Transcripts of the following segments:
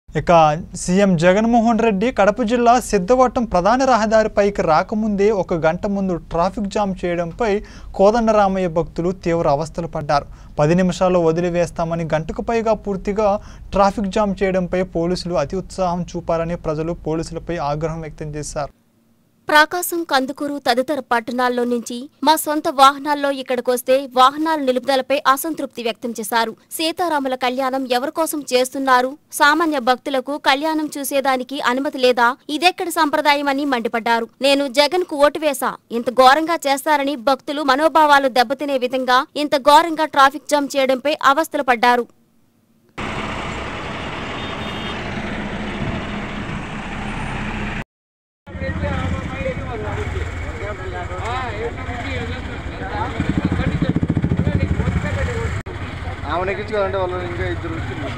ఇక సీఎం జగన్మోహన్ రెడ్డి కడప జిల్లా సిద్ధవటం ప్రధాన రహదారిపైకి రాకముందే ఒక గంట ముందు ట్రాఫిక్ జామ్ చేయడంపై కోదండరామయ్య భక్తులు తీవ్ర అవస్థలు పడ్డారు పది నిమిషాల్లో వదిలివేస్తామని గంటకు పైగా పూర్తిగా ట్రాఫిక్ జామ్ చేయడంపై పోలీసులు అతి ఉత్సాహం చూపారని ప్రజలు పోలీసులపై ఆగ్రహం వ్యక్తం చేశారు ప్రకాశం కందుకూరు తదితర పట్టణాల్లో నుంచి మా సొంత వాహనాల్లో ఇక్కడికొస్తే వాహనాల నిలుపుదలపై అసంతృప్తి వ్యక్తం చేశారు సీతారాముల కళ్యాణం ఎవరి కోసం చేస్తున్నారు సామాన్య భక్తులకు కళ్యాణం చూసేదానికి అనుమతి లేదా ఇదెక్కడి సంప్రదాయమని మండిపడ్డారు నేను జగన్ కు ఓటు వేశా ఇంత ఘోరంగా చేస్తారని భక్తులు మనోభావాలు దెబ్బతినే విధంగా ఇంత ఘోరంగా ట్రాఫిక్ జామ్ చేయడంపై అవస్థలు పడ్డారు ఆమెను ఎక్కించుకోవాలంటే వాళ్ళు ఇంకా ఇద్దరు వచ్చింది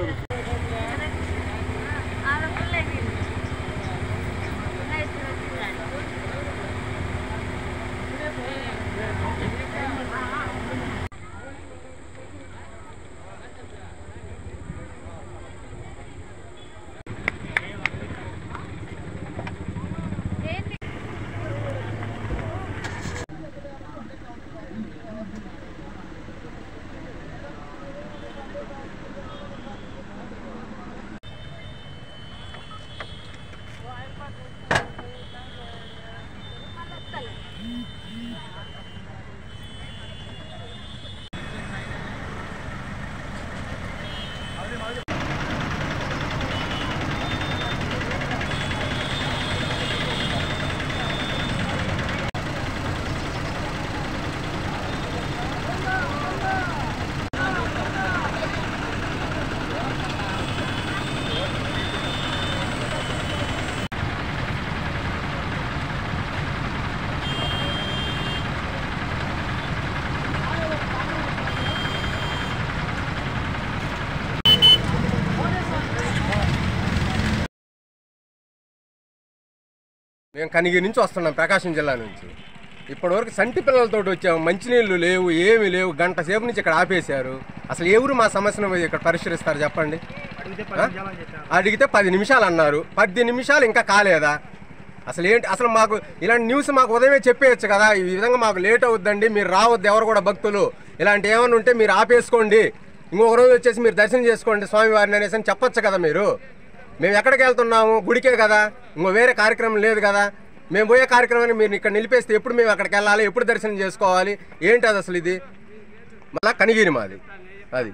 మేము కనిగిరి నుంచి వస్తున్నాం ప్రకాశం జిల్లా నుంచి ఇప్పటివరకు సంటి పిల్లలతో వచ్చాము మంచినీళ్ళు లేవు ఏమి లేవు గంట సేపు నుంచి ఇక్కడ ఆపేశారు అసలు ఎవరు మా సమస్యను ఇక్కడ పరిష్కరిస్తారు చెప్పండి ఆ? అడిగితే పది నిమిషాలు అన్నారు పది నిమిషాలు ఇంకా కాలేదా అసలు ఏంటి అసలు మాకు ఇలాంటి న్యూస్ మాకు ఉదయమే చెప్పేయచ్చు కదా ఈ విధంగా మాకు లేట్ అవుద్దండి మీరు రావద్దు ఎవరు కూడా భక్తులు ఇలాంటి ఏమైనా ఉంటే మీరు ఆపేసుకోండి ఇంకొక రోజు వచ్చేసి మీరు దర్శనం చేసుకోండి స్వామివారిని అనేసి అని చెప్పొచ్చు కదా మీరు మేము ఎక్కడికి వెళ్తున్నాము గుడికే కదా ఇంకో వేరే కార్యక్రమం లేదు కదా మేము పోయే కార్యక్రమాన్ని మీరు ఇక్కడ నిలిపేస్తే ఎప్పుడు మేము అక్కడికి వెళ్ళాలి ఎప్పుడు దర్శనం చేసుకోవాలి ఏంటి అది అసలు ఇది మళ్ళా కనిగిరి మాది అది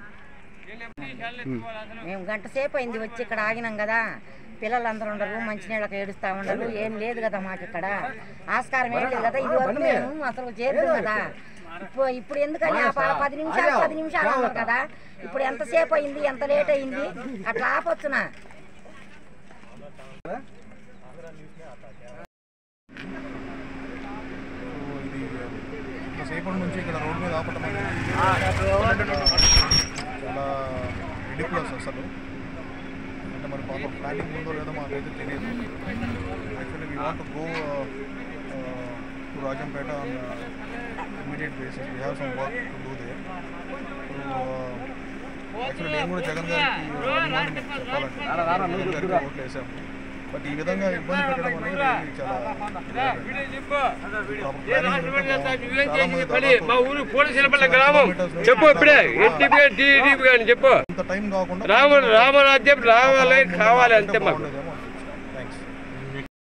మేము గంట సేపు అయింది వచ్చి ఇక్కడ ఆగినాం కదా పిల్లలందరూ ఉండరు మంచినీళ్ళకి ఏడుస్తా ఉండరు ఏం లేదు కదా మాకు ఇక్కడ ఆస్కారం ఏం లేదు కదా ఇది వరకు మేము అసలు చేద్దాం కదా ఇప్పుడు ఇప్పుడు ఎందుకని ఆ ప- పది నిమిషాలు పది నిమిషాలు అన్నారు కదా ఇప్పుడు ఎంతసేపు అయింది ఎంత లేట్ అయింది అట్లా ఆపొచ్చునా ఇది ఇంతసేపటి నుంచి ఇక్కడ రోడ్డు మీద ఆపటం అనేది చాలా రిడిక్యులస్ అసలు అంటే మరి పాపం ప్లానింగ్ ఉందో లేదో మాకైతే తెలియదు actually we want go to Rajampet on immediate basis we have some work to do they actually నేను కూడా జగన్ గారికి అభిమానం చెప్పాలంటే జగన్ గారికి ఓట్లు వేసాము బట్ ఈ విధంగా ఇబ్బంది పెట్టడం అనేది చాలా మా ఊరు పోలీసుల గ్రామం చెప్పు ఇప్పుడే ఎన్టీపీ టీడీపీ కానీ చెప్పు ఇంత టైం కాకుండా రామ రామరాజ్యం రావాలి కావాలి అంతే మాకు బాగుండేదేమో